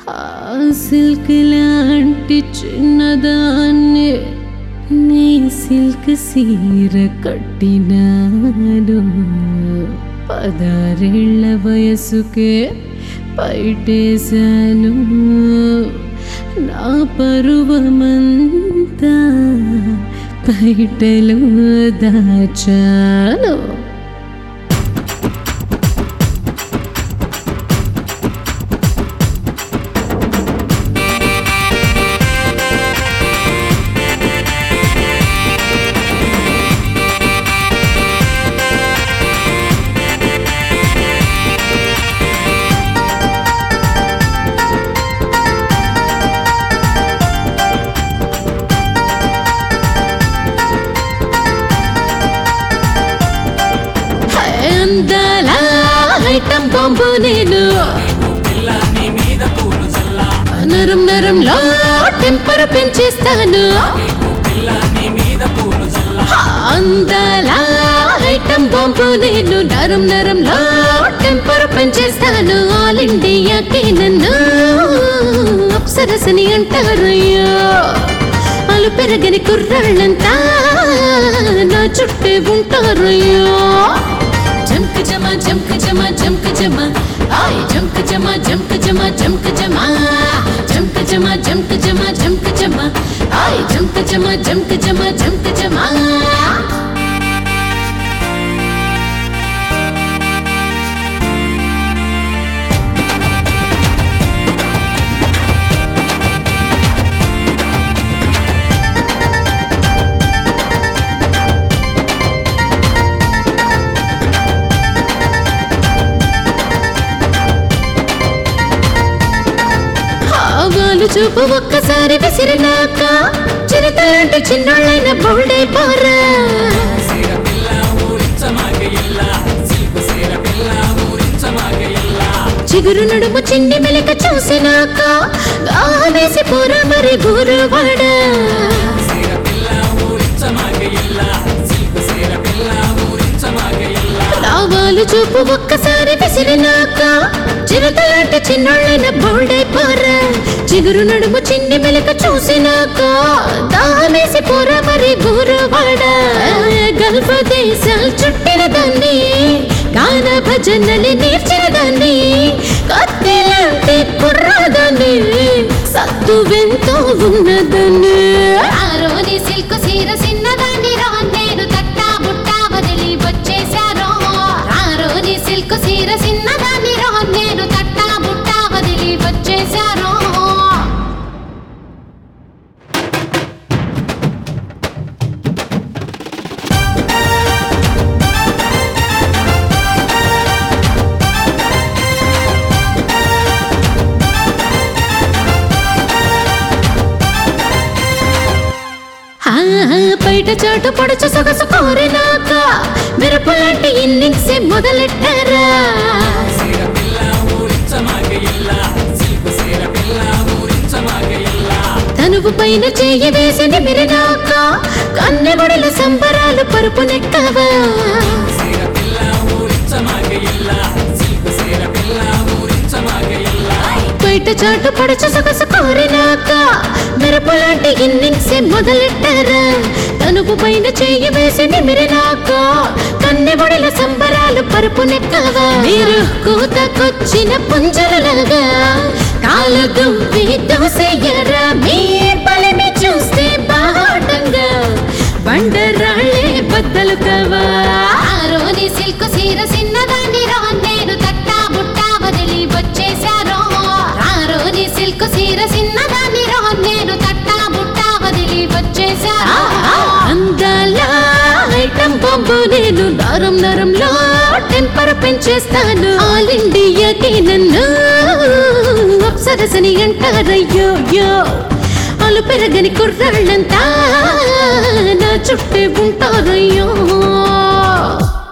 ఆ సిల్క్ లాంటి చిన్నదాన్ని నీ సిల్క్ సీర కట్టినాను పదారేళ్ల వయసుకే పైటేశాను నా పరువమంతా బయటలో దాచాను అందాల ఐటం బాంబు నేను నరం నరంలో టెంపర్ పెంచేస్తాను అందాల ఐటం బాంబు నేను నరం నరంలో టెంపర్ పెంచేస్తాను ఆల్ ఇండియాకి నన్ను అప్సరసని అంటారయ్యో అలు పెరగని కుర్రాళ్ళంతా నా చుట్టే ఉంటారయ్యో జంక జమ జంక జమ జంక జమ ఆయ్ జంక జమ జంక జమ జంక జమ జంక జమ జంక జమ జంక జమ ఆయ్ జంక జమ జంక జమ జంక జమ ఆవాలు చూపు ఒక్కసారి విసిరినాక చిరతలాంటి చిన్నోళ్ళైన బౌల్డే పోరా చిగురు నడుము చిన్ని మెలక చూసినాక ఆవేసి పోరా మరి గురువాడ లావాలు చూపు ఒక్కసారి విసిరినాక చిరతలాంటి చిన్నోళ్ళైన బౌల్డే పోరా చిగురు నడుము చిన్ని మెలక చూసినాక దామేసి పోరా మరి గురువాడ గల్ఫ దేశాలు చుట్టిన దాన్ని గాన భజనలు నేర్చిన దాన్ని కత్తిలాంటి కుర్రదాన్ని సత్తు వెంతో ఉన్నదాన్ని ఆరోని సిల్క్ సీర సిన్నదాన్ని రా నేను తట్టా బుట్టా వదిలి వచ్చేశారో ఆరోని సిల్క్ సీర సిన్నదాన్ని రా నేను తట్టా బుట్టా వదిలి వచ్చేశారో ఆ, బయట చాటు పొడుచు సొగసు కోరినాక మిరపలాంటి ఇన్నింగ్స్ మొదలెట్టారా తనువు పైన చెయ్యి వేసి నిమిరినాక కన్నెబడుల సంబరాలు పరుపు నెక్కవా బయట చాటు పడుచు సొగసు కోరినాక మిరపలాంటి ఇన్నింగ్స్ మొదలెట్టారా తనుపు పైన చెయ్యి వేసి నిమిరినాక కన్నెబడుల సంబరాలు పరుపు నెక్కవా మీరు కూతకొచ్చిన పుంజలులాగా కాలు దువ్వి దోసెయ్యరా మీ పలిమి చూస్తే బాటంగా బండరాళ్ళే బద్దలు కవా ఆరోని సిల్క్ సీర సిన్నదాన్ని రా నేను తట్టా బుట్టా వదిలి వచ్చేశారో ఆరోని సిల్క్ సీర సిన్నదాన్ని రా నేను తట్టా బుట్టా వదిలి వచ్చేశారో అందాల ఐటం బాంబు నేను నరం నరంలో టెంపర్ పెంచేస్తాను ఆల్ ఇండియాకి నన్ను అప్సరసని అంటారయ్యో యో అలు పెరగని కుర్రాళ్ళంతా నా చుట్టే ఉంటారయ్యో